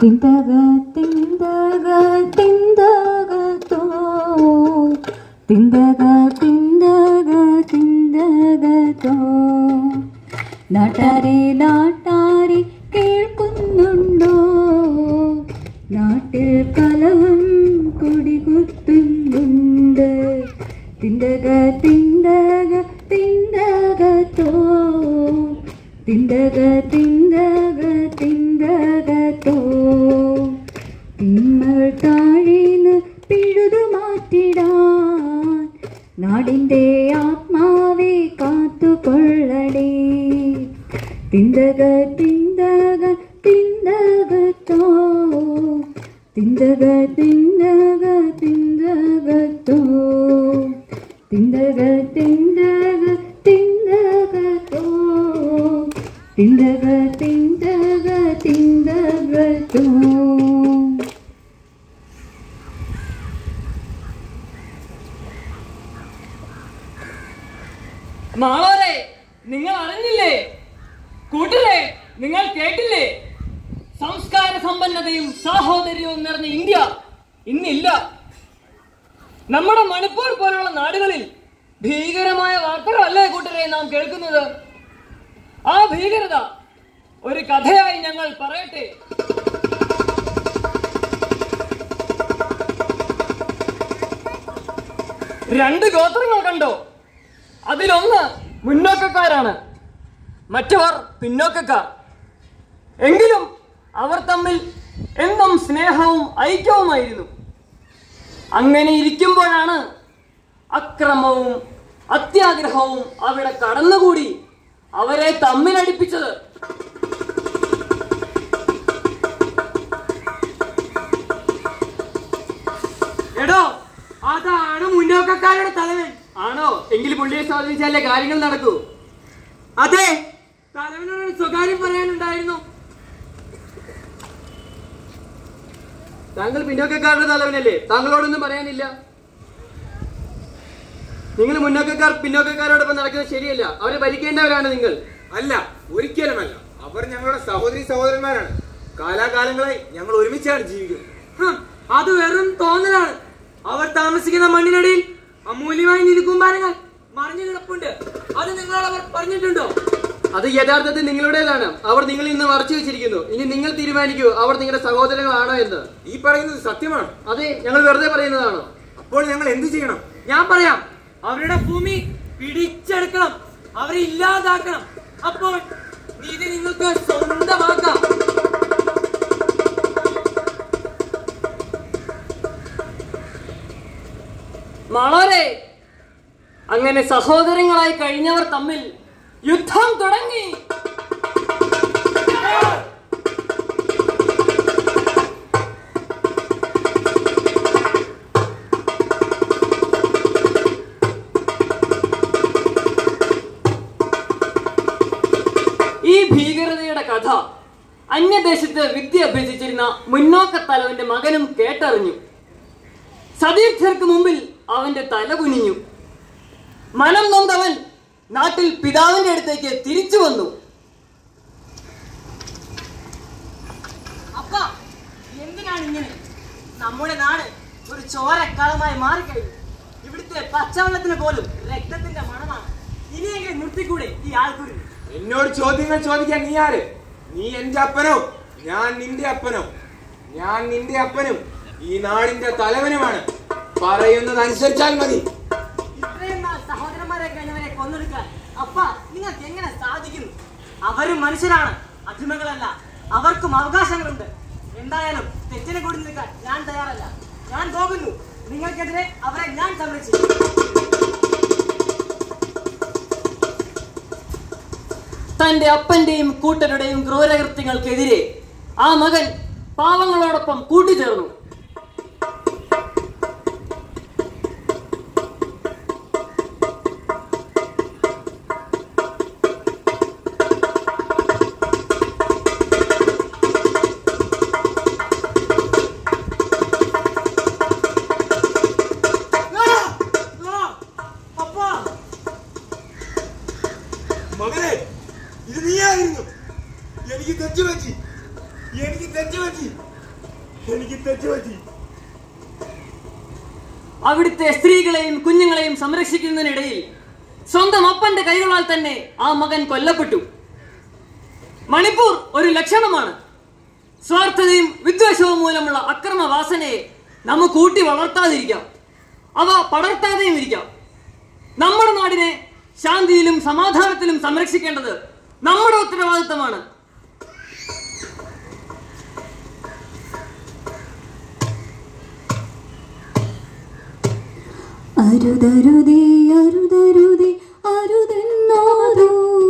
തിന്തക തിന്തക തിന്തക തോ തിന്തക തിന്തക തിന്തക തോ നാട്ടാരെ നാട്ടാരെ കേൾക്കുന്നുണ്ടോ നാട്ടിൽ കലഹം കുടികുത്തുന്നുണ്ട് തിന്തക തിന്തക തിന്തക തോ തിന്തക തിന്തക തിന്തക തോ തിന്മൾ താഴേന്ന് പിഴുതു മാറ്റിടാൻ നാടിൻ്റെ ആത്മാവെ കാത്തുകൊള്ളടേ തിന്തക തിന്തക തിന്തക തോ തിന്തക തിന്തക തിന്തക തോ തിന്തക തിന്തക തിന്തക തോ തിന്തക തിന്തക തിന്തക തോ മാളോരെ നിങ്ങൾ അറിഞ്ഞില്ലേ കൂട്ടരെ നിങ്ങൾ കേട്ടില്ലേ സംസ്കാര സമ്പന്നതയും സാഹോദര്യവും നിറഞ്ഞ ഇന്ത്യ ഇന്നില്ല നമ്മുടെ മണിപ്പൂർ പോലുള്ള നാടുകളിൽ ഭീകരമായ വാർത്തകളല്ലേ കൂട്ടരെ നാം കേൾക്കുന്നത് ആ ഭീകരത ഒരു കഥയായി ഞങ്ങൾ പറയട്ടെ രണ്ട് ഗോത്രങ്ങൾ കണ്ടോ അതിലൊന്ന് മുന്നോക്കക്കാരാണ് മറ്റവർ പിന്നോക്കക്കാർ എങ്കിലും അവർ തമ്മിൽ എന്നും സ്നേഹവും ഐക്യവുമായിരുന്നു അങ്ങനെ ഇരിക്കുമ്പോഴാണ് അക്രമവും അത്യാഗ്രഹവും അവിടെ കടന്നുകൂടി അവരെ തമ്മിലടിപ്പിച്ചത് എടോ അതാണ് മുന്നോക്കക്കാരുടെ തലവൻ ആണോ എങ്കിൽ പുള്ളിയെ സ്വാധീനിച്ചാലേ കാര്യങ്ങൾ നടക്കൂ അതെ തലവനോട് ഒരു സ്വകാര്യം പറയാനുണ്ടായിരുന്നു താങ്കൾ പിന്നോക്കക്കാരുടെ തലവനല്ലേ താങ്കളോടൊന്നും പറയാനില്ല നിങ്ങൾ മുന്നോക്കക്കാർ പിന്നോക്കക്കാരോടൊപ്പം നടക്കുന്നത് ശരിയല്ല അവരെ ഭരിക്കേണ്ടവരാണ് നിങ്ങൾ അല്ല ഒരിക്കലുമല്ല അവർ ഞങ്ങളുടെ സഹോദരി സഹോദരന്മാരാണ് കാലാകാലങ്ങളായി ഞങ്ങൾ ഒരുമിച്ചാണ് ജീവിക്കുന്നത് ഹും, അത് വെറും തോന്നലാണ് അവർ താമസിക്കുന്ന മണ്ണിനടിയിൽ അമൂല്യമായി നിൽക്കുമ്പാരങ്ങൾ മറിഞ്ഞു കിടപ്പുണ്ട് അത് നിങ്ങളോട് അവർ പറഞ്ഞിട്ടുണ്ടോ അത് യഥാർത്ഥത്തിൽ നിങ്ങളുടേതാണ് അവർ നിങ്ങളിൽ നിന്ന് മറച്ചു വെച്ചിരിക്കുന്നു ഇനി നിങ്ങൾ തീരുമാനിക്കൂ അവർ നിങ്ങളുടെ സഹോദരങ്ങളാണോ എന്ന് ഈ പറയുന്നത് സത്യമാണ് അതെ ഞങ്ങൾ വെറുതെ പറയുന്നതാണോ അപ്പോൾ ഞങ്ങൾ എന്ത് ചെയ്യണം ഞാൻ പറയാം അവരുടെ ഭൂമി പിടിച്ചെടുക്കണം അവരെ ഇല്ലാതാക്കണം അപ്പോൾ നീതി നിങ്ങൾക്ക് സ്വന്തമാക്കാം മാളോരെ അങ്ങനെ സഹോദരങ്ങളായി കഴിഞ്ഞവർ തമ്മിൽ യുദ്ധം തുടങ്ങി ഈ ഭീകരതയുടെ കഥ അന്യദേശത്ത് വിദ്യ അഭ്യസിച്ചിരുന്ന മുന്നോക്ക തലവന്റെ മകനും കേട്ടറിഞ്ഞു സതീർത്ഥർക്ക് മുമ്പിൽ അവന്റെ തല കുനിഞ്ഞു മനം നൊന്തവൻ നാട്ടിൽ പിതാവിന്റെ അടുത്തേക്ക് തിരിച്ചു വന്നു അപ്പ എന്തിനാണ് ഇങ്ങനെ നമ്മുടെ നാട് ഒരു ചോരക്കളമായി മാറിക്കഴിഞ്ഞു ഇവിടുത്തെ പച്ചവെള്ളത്തിന് പോലും രക്തത്തിന്റെ മണമാണ് ഇനിയെങ്കിലും നിർത്തിക്കൂടെ ഈ ആൾക്കുരു എന്നോട് ചോദ്യങ്ങൾ ചോദിക്കാൻ നീ ആര് നീ എന്റെ അപ്പനോ ഞാൻ നിന്റെ അപ്പനോ ഞാൻ നിന്റെ അപ്പനും ഈ നാടിന്റെ തലവനുമാണ് പറയുന്നത് അനുസരിച്ചാൽ മതി ഇത്രയും നാൾ സഹോദരന്മാരെ കഴിഞ്ഞവരെ കൊന്നെടുക്കാൻ അപ്പ നിങ്ങൾക്ക് എങ്ങനെ സാധിക്കുന്നു അവരും മനുഷ്യരാണ് അടിമകളല്ല അവർക്കും അവകാശങ്ങളുണ്ട് എന്തായാലും തെറ്റിനെ കൂടി നിൽക്കാൻ ഞാൻ തയ്യാറല്ല ഞാൻ പോകുന്നു നിങ്ങൾക്കെതിരെ അവരെ ഞാൻ സംരക്ഷിക്കും തന്റെ അപ്പന്റെയും കൂട്ടരുടെയും ക്രൂരകൃത്യങ്ങൾക്കെതിരെ ആ മകൻ പാവങ്ങളോടൊപ്പം കൂട്ടിച്ചേർന്നു അപ്പാ മകനെ ഇത് നീയായിരുന്നു എനിക്ക് തെറ്റുപറ്റി എനിക്ക് തെറ്റുപറ്റി എനിക്ക് തെറ്റുപറ്റി അവിടുത്തെ സ്ത്രീകളെയും കുഞ്ഞുങ്ങളെയും സംരക്ഷിക്കുന്നതിനിടയിൽ സ്വന്തം അപ്പന്റെ കൈകളാൽ തന്നെ ആ മകൻ കൊല്ലപ്പെട്ടു മണിപ്പൂർ ഒരു ലക്ഷണമാണ് സ്വാർത്ഥതയും വിദ്വേഷവും മൂലമുള്ള അക്രമ വാസനയെ നമുക്ക് കൂട്ടി വളർത്താതിരിക്കാം അവ പടർത്താതെയും ഇരിക്കാം നമ്മുടെ നാടിനെ ശാന്തിയിലും സമാധാനത്തിലും സംരക്ഷിക്കേണ്ടത് നമ്മുടെ ഉത്തരവാദിത്തമാണ് അരുതരുതേ അരുതരുതേ അരുതെന്നോരോ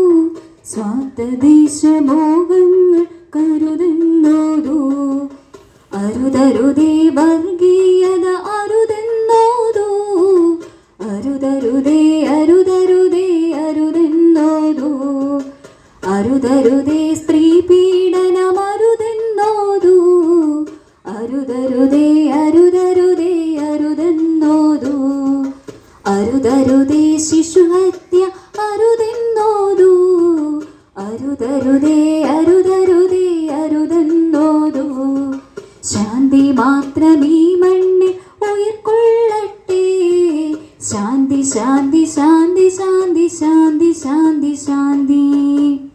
സ്വാർത്ഥദേശമോഹങ്ങൾ കരുതെന്നോരോ അരുതരുതേ വർഗീയത അരുതെന്നോരോ അരുതരുതേ അരുതരുതേ അരുതെന്നോരോ അരുതരുതേ സ്ത്രീ പീഡനം അരുതെന്നോരോ അരുതരുതേ അരുതരുതേ അരുതെന്നോതു അരുതരുതേ ശിശുഹത്യ അരുതെന്നോതു അരുതരുതേ അരുതരുതേ അരുതെന്നോതു ശാന്തി മാത്രമീ മണ്ണിൽ ഉയർക്കൊള്ളട്ടെ ശാന്തി ശാന്തി ശാന്തി ശാന്തി ശാന്തി ശാന്തി ശാന്തി